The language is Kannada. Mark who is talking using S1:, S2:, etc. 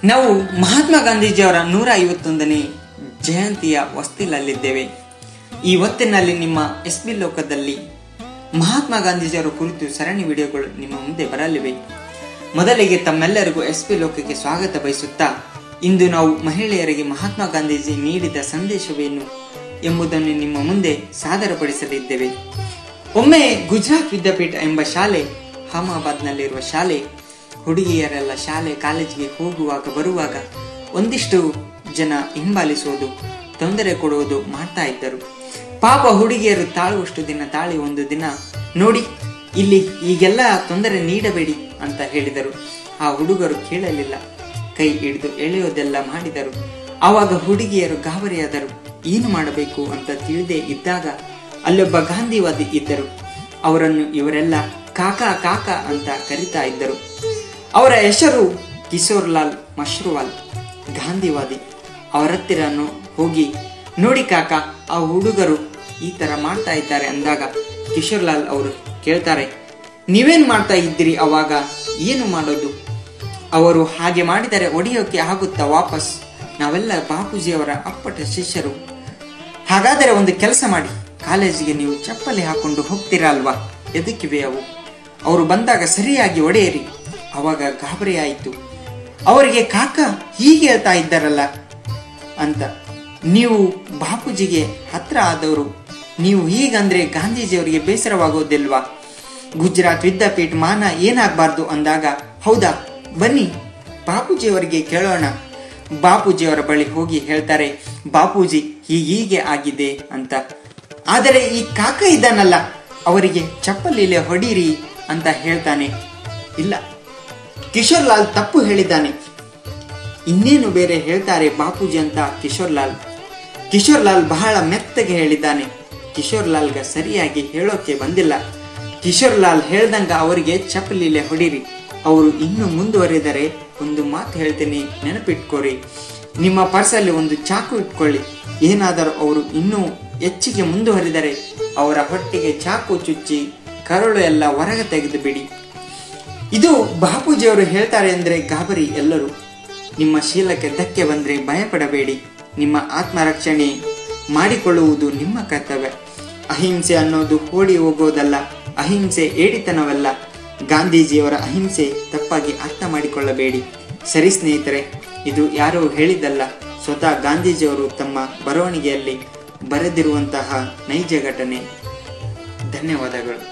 S1: ನಾವು ಮಹಾತ್ಮ ಗಾಂಧೀಜಿಯವರ ನೂರ ಐವತ್ತೊಂದನೇ ಜಯಂತಿಯ ಹೊಸ್ತಿಲಲ್ಲಿದ್ದೇವೆ ಈ ಹೊತ್ತಿನಲ್ಲಿ ನಿಮ್ಮ ಎಸ್ ಬಿ ಲೋಕದಲ್ಲಿ ಮಹಾತ್ಮ ಗಾಂಧೀಜಿಯವರ ಕುರಿತು ಸರಣಿ ವಿಡಿಯೋಗಳು ನಿಮ್ಮ ಮುಂದೆ ಬರಲಿವೆ ಮೊದಲಿಗೆ ತಮ್ಮೆಲ್ಲರಿಗೂ ಎಸ್ ಪಿ ಲೋಕಕ್ಕೆ ಸ್ವಾಗತ ಬಯಸುತ್ತಾ ಇಂದು ನಾವು ಮಹಿಳೆಯರಿಗೆ ಮಹಾತ್ಮ ಗಾಂಧೀಜಿ ನೀಡಿದ ಸಂದೇಶವೇನು ಎಂಬುದನ್ನು ನಿಮ್ಮ ಮುಂದೆ ಸಾದರಪಡಿಸಲಿದ್ದೇವೆ ಒಮ್ಮೆ ಗುಜರಾತ್ ವಿದ್ಯಾಪೀಠ ಎಂಬ ಶಾಲೆ ಅಹಮದಾಬಾದ್ನಲ್ಲಿರುವ ಶಾಲೆ ಹುಡುಗಿಯರೆಲ್ಲ ಶಾಲೆ ಕಾಲೇಜಿಗೆ ಹೋಗುವಾಗ ಬರುವಾಗ ಒಂದಿಷ್ಟು ಜನ ಹಿಂಬಾಲಿಸುವುದು ತೊಂದರೆ ಕೊಡುವುದು ಮಾಡ್ತಾ ಇದ್ದರು ಪಾಪ ಹುಡುಗಿಯರು ತಾಳುವಷ್ಟು ದಿನ ತಾಳಿ ಒಂದು ದಿನ ನೋಡಿ ಇಲ್ಲಿ ಈಗೆಲ್ಲ ತೊಂದರೆ ನೀಡಬೇಡಿ ಅಂತ ಹೇಳಿದರು ಆ ಹುಡುಗರು ಕೇಳಲಿಲ್ಲ ಕೈ ಹಿಡಿದು ಎಳೆಯೋದೆಲ್ಲ ಮಾಡಿದರು ಆವಾಗ ಹುಡುಗಿಯರು ಗಾಬರಿಯಾದರು ಏನು ಮಾಡಬೇಕು ಅಂತ ತಿಳಿದೇ ಇದ್ದಾಗ ಅಲ್ಲೊಬ್ಬ ಗಾಂಧಿವಾದಿ ಇದ್ದರು ಅವರನ್ನು ಇವರೆಲ್ಲ ಕಾಕಾ ಕಾಕಾ ಅಂತ ಕರಿತಾ ಇದ್ದರು ಅವರ ಹೆಸರು ಕಿಶೋರ್ ಲಾಲ್ ಮಶ್ರೂವಾಲ್ ಗಾಂಧಿವಾದಿ ಅವರ ಹತ್ತಿರನು ಹೋಗಿ ನೋಡಿ ಕಾಕ ಆ ಹುಡುಗರು ಈ ತರ ಮಾಡ್ತಾ ಇದ್ದಾರೆ ಅಂದಾಗ ಕಿಶೋರ್ ಲಾಲ್ ಅವರು ಕೇಳ್ತಾರೆ ನೀವೇನ್ ಮಾಡ್ತಾ ಇದ್ದೀರಿ ಅವಾಗ ಏನು ಮಾಡೋದು ಅವರು ಹಾಗೆ ಮಾಡಿದರೆ ಒಡೆಯೋಕೆ ಆಗುತ್ತಾ ವಾಪಸ್ ನಾವೆಲ್ಲ ಬಾಪೂಜಿಯವರ ಅಪ್ಪಟ ಶಿಷ್ಯರು ಹಾಗಾದರೆ ಒಂದು ಕೆಲಸ ಮಾಡಿ ಕಾಲೇಜಿಗೆ ನೀವು ಚಪ್ಪಲಿ ಹಾಕೊಂಡು ಹೋಗ್ತೀರಾ ಅಲ್ವಾ ಎದಕ್ಕಿವೆ ಅವು ಅವರು ಬಂದಾಗ ಸರಿಯಾಗಿ ಒಡೆಯಿರಿ ಅವಾಗ ಗಾಬರಿ ಆಯಿತು ಅವರಿಗೆ ಕಾಕ ಹೀಗೆ ಹೇಳ್ತಾ ಇದ್ದಾರಲ್ಲ ಅಂತ ನೀವು ಬಾಪೂಜಿಗೆ ಹತ್ರ ಆದವರು ನೀವು ಹೀಗಂದ್ರೆ ಗಾಂಧೀಜಿಯವರಿಗೆ ಬೇಸರವಾಗೋದಿಲ್ವಾ ಗುಜರಾತ್ ವಿದ್ಯಾಪೀಠ ಮಾನ ಏನಾಗಬಾರ್ದು ಅಂದಾಗ ಹೌದಾ ಬನ್ನಿ ಬಾಪೂಜಿಯವರಿಗೆ ಕೇಳೋಣ ಬಾಪೂಜಿಯವರ ಬಳಿ ಹೋಗಿ ಹೇಳ್ತಾರೆ ಬಾಪೂಜಿ ಹೀಗೀಗೆ ಆಗಿದೆ ಅಂತ ಆದರೆ ಈ ಕಾಕ ಇದ್ದಾನಲ್ಲ ಅವರಿಗೆ ಚಪ್ಪಲಿಲೆ ಹೊಡೀರಿ ಅಂತ ಹೇಳ್ತಾನೆ ಇಲ್ಲ ಕಿಶೋರ್ ಲಾಲ್ ತಪ್ಪು ಹೇಳಿದ್ದಾನೆ ಇನ್ನೇನು ಬೇರೆ ಹೇಳ್ತಾರೆ ಬಾಪೂಜಿ ಅಂತ ಕಿಶೋರ್ ಲಾಲ್ ಕಿಶೋರ್ ಲಾಲ್ ಬಹಳ ಮೆತ್ತಗೆ ಹೇಳಿದ್ದಾನೆ ಕಿಶೋರ್ ಲಾಲ್ಗ ಸರಿಯಾಗಿ ಹೇಳೋಕೆ ಬಂದಿಲ್ಲ ಕಿಶೋರ್ ಲಾಲ್ ಹೇಳ್ದಂಗ ಅವರಿಗೆ ಚಪ್ಪಲಿಲೆ ಹೊಡಿರಿ ಅವರು ಇನ್ನು ಮುಂದುವರಿದರೆ ಒಂದು ಮಾತು ಹೇಳ್ತೀನಿ ನೆನಪಿಟ್ಕೋರಿ ನಿಮ್ಮ ಪರ್ಸಲ್ಲಿ ಒಂದು ಚಾಕು ಇಟ್ಕೊಳ್ಳಿ ಏನಾದರೂ ಅವರು ಇನ್ನೂ ಹೆಚ್ಚಿಗೆ ಮುಂದುವರಿದರೆ ಅವರ ಹೊಟ್ಟೆಗೆ ಚಾಕು ಚುಚ್ಚಿ ಕರಳು ಎಲ್ಲ ಹೊರಗೆ ತೆಗೆದು ಬಿಡಿ ಇದು ಬಾಪೂಜಿಯವರು ಹೇಳ್ತಾರೆ ಅಂದ್ರೆ ಗಾಬರಿ ಎಲ್ಲರೂ ನಿಮ್ಮ ಶೀಲಕ್ಕೆ ಧಕ್ಕೆ ಬಂದ್ರೆ ಭಯಪಡಬೇಡಿ ನಿಮ್ಮ ಆತ್ಮರಕ್ಷಣೆ ಮಾಡಿಕೊಳ್ಳುವುದು ನಿಮ್ಮ ಕರ್ತವ್ಯ ಅಹಿಂಸೆ ಅನ್ನೋದು ಓಡಿ ಹೋಗೋದಲ್ಲ ಅಹಿಂಸೆ ಏಡಿತನವಲ್ಲ ಗಾಂಧೀಜಿಯವರ ಅಹಿಂಸೆ ತಪ್ಪಾಗಿ ಅರ್ಥ ಮಾಡಿಕೊಳ್ಳಬೇಡಿ ಸರಿ ಸ್ನೇಹಿತರೆ ಇದು ಯಾರೋ ಹೇಳಿದ್ದಲ್ಲ ಸ್ವತಃ ಗಾಂಧೀಜಿಯವರು ತಮ್ಮ ಬರವಣಿಗೆಯಲ್ಲಿ ಬರೆದಿರುವಂತಹ ನೈಜ ಘಟನೆ ಧನ್ಯವಾದಗಳು